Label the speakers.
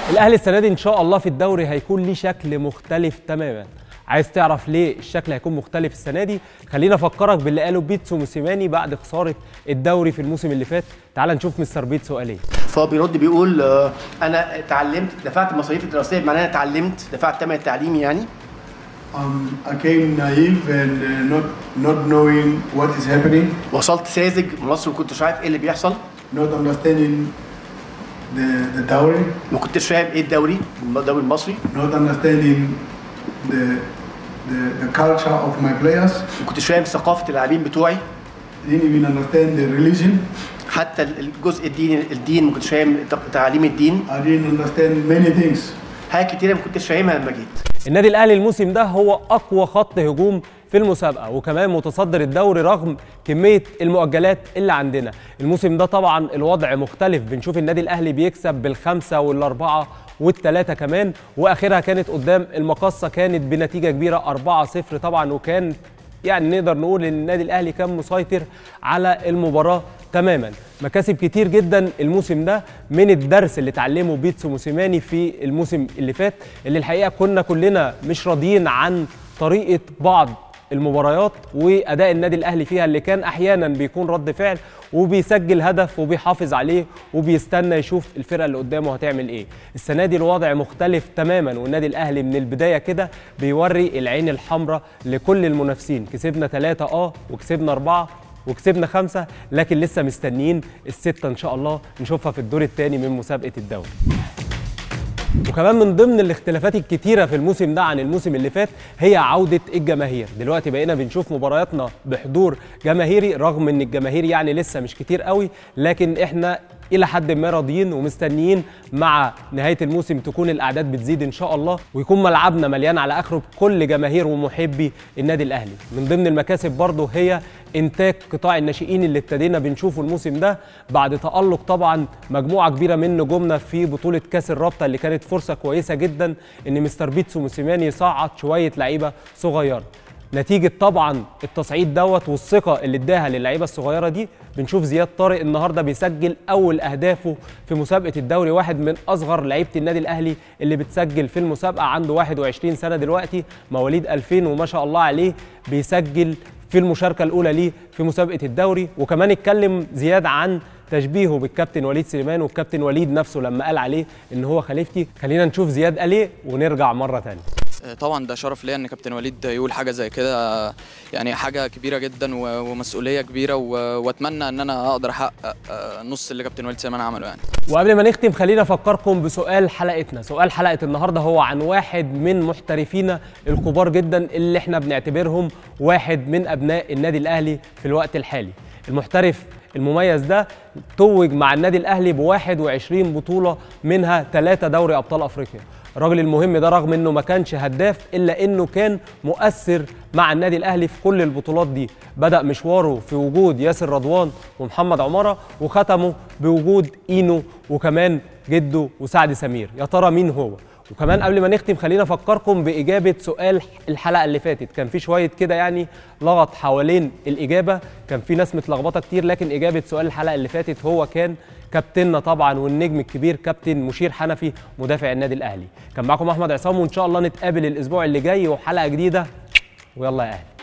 Speaker 1: الاهلي السنه دي ان شاء الله في الدوري هيكون ليه شكل مختلف تماما عايز تعرف ليه الشكل هيكون مختلف السنه دي خلينا افكرك باللي قاله بيتسو موسيماني بعد خساره الدوري في الموسم اللي فات تعال نشوف مستر بيتسو قال ايه
Speaker 2: فهو بيرد بيقول آه، انا اتعلمت دفعت المصاريف الدراسيه بمعنى انا اتعلمت دفعت ثمن التعليم يعني
Speaker 3: Um, I came naive and uh, not not knowing what is happening,
Speaker 2: وصلت ساذج مصر ما كنتش عارف ايه اللي بيحصل
Speaker 3: not understanding the the dowry,
Speaker 2: ما كنتش فاهم ايه الدوري الدوري المصري
Speaker 3: not understanding the the, the culture of my players,
Speaker 2: ما كنتش فاهم ثقافه اللاعبين بتوعي
Speaker 3: didn't even understand the religion.
Speaker 2: حتى الجزء الديني الدين ما كنتش فاهم تعاليم الدين
Speaker 3: I didn't understand many things.
Speaker 2: حاجات كتيره ما كنتش فاهمها لما جيت
Speaker 1: النادي الاهلي الموسم ده هو اقوى خط هجوم في المسابقه وكمان متصدر الدوري رغم كميه المؤجلات اللي عندنا الموسم ده طبعا الوضع مختلف بنشوف النادي الاهلي بيكسب بالخمسه والاربعه والثلاثه كمان واخرها كانت قدام المقصه كانت بنتيجه كبيره 4-0 طبعا وكان يعني نقدر نقول ان النادي الاهلي كان مسيطر على المباراه تماما مكاسب كتير جدا الموسم ده من الدرس اللي اتعلمه بيتسو موسيماني في الموسم اللي فات اللي الحقيقه كنا كلنا مش راضيين عن طريقه بعض المباريات واداء النادي الاهلي فيها اللي كان احيانا بيكون رد فعل وبيسجل هدف وبيحافظ عليه وبيستنى يشوف الفرقه اللي قدامه هتعمل ايه السنه دي الوضع مختلف تماما والنادي الاهلي من البدايه كده بيوري العين الحمراء لكل المنافسين كسبنا ثلاثة اه وكسبنا أربعة وكسبنا خمسة لكن لسه مستنيين الستة إن شاء الله نشوفها في الدور الثاني من مسابقة الدوري وكمان من ضمن الاختلافات الكتيره في الموسم ده عن الموسم اللي فات هي عوده الجماهير دلوقتي بقينا بنشوف مبارياتنا بحضور جماهيري رغم ان الجماهير يعني لسه مش كتير قوي لكن احنا الى حد ما راضيين ومستنيين مع نهايه الموسم تكون الاعداد بتزيد ان شاء الله ويكون ملعبنا مليان على اخره بكل جماهير ومحبي النادي الاهلي من ضمن المكاسب برضه هي انتاج قطاع الناشئين اللي ابتدينا بنشوفه الموسم ده بعد تالق طبعا مجموعه كبيره من نجومنا في بطوله كاس الرابطه اللي كانت فرصه كويسه جدا ان مستر بيتسو موسيماني يصعد شويه لعيبه صغيره نتيجة طبعا التصعيد دوت والثقة اللي اداها للعيبة الصغيرة دي بنشوف زياد طارق النهاردة بيسجل أول أهدافه في مسابقة الدوري واحد من أصغر لعيبة النادي الأهلي اللي بتسجل في المسابقة عنده 21 سنة دلوقتي مواليد 2000 وما شاء الله عليه بيسجل في المشاركة الأولى ليه في مسابقة الدوري وكمان اتكلم زياد عن تشبيهه بالكابتن وليد سليمان والكابتن وليد نفسه لما قال عليه ان هو خليفتي خلينا نشوف زياد قال ايه ونرجع مرة تانية
Speaker 4: طبعا ده شرف ليا ان كابتن وليد يقول حاجه زي كده يعني حاجه كبيره جدا و- ومسؤوليه كبيره و- واتمنى ان انا اقدر احقق آه، نص اللي كابتن وليد سليمان عمله يعني
Speaker 1: وقبل ما نختم خلينا افكركم بسؤال حلقتنا سؤال حلقه النهارده هو عن واحد من محترفينا الكبار جدا اللي احنا بنعتبرهم واحد من ابناء النادي الاهلي في الوقت الحالي المحترف المميز ده توج مع النادي الاهلي ب 21 بطوله منها ثلاثه دوري ابطال افريقيا الراجل المهم ده رغم انه ما كانش هداف الا انه كان مؤثر مع النادي الاهلي في كل البطولات دي بدا مشواره في وجود ياسر رضوان ومحمد عماره وختمه بوجود اينو وكمان جده وسعد سمير يا ترى مين هو وكمان قبل ما نختم خلينا افكركم باجابه سؤال الحلقه اللي فاتت كان في شويه كده يعني لغط حوالين الاجابه كان في ناس متلخبطه كتير لكن اجابه سؤال الحلقه اللي فاتت هو كان كابتننا طبعا والنجم الكبير كابتن مشير حنفي مدافع النادي الاهلي كان معاكم احمد عصام وان شاء الله نتقابل الاسبوع اللي جاي وحلقه جديده ويلا يا اهلي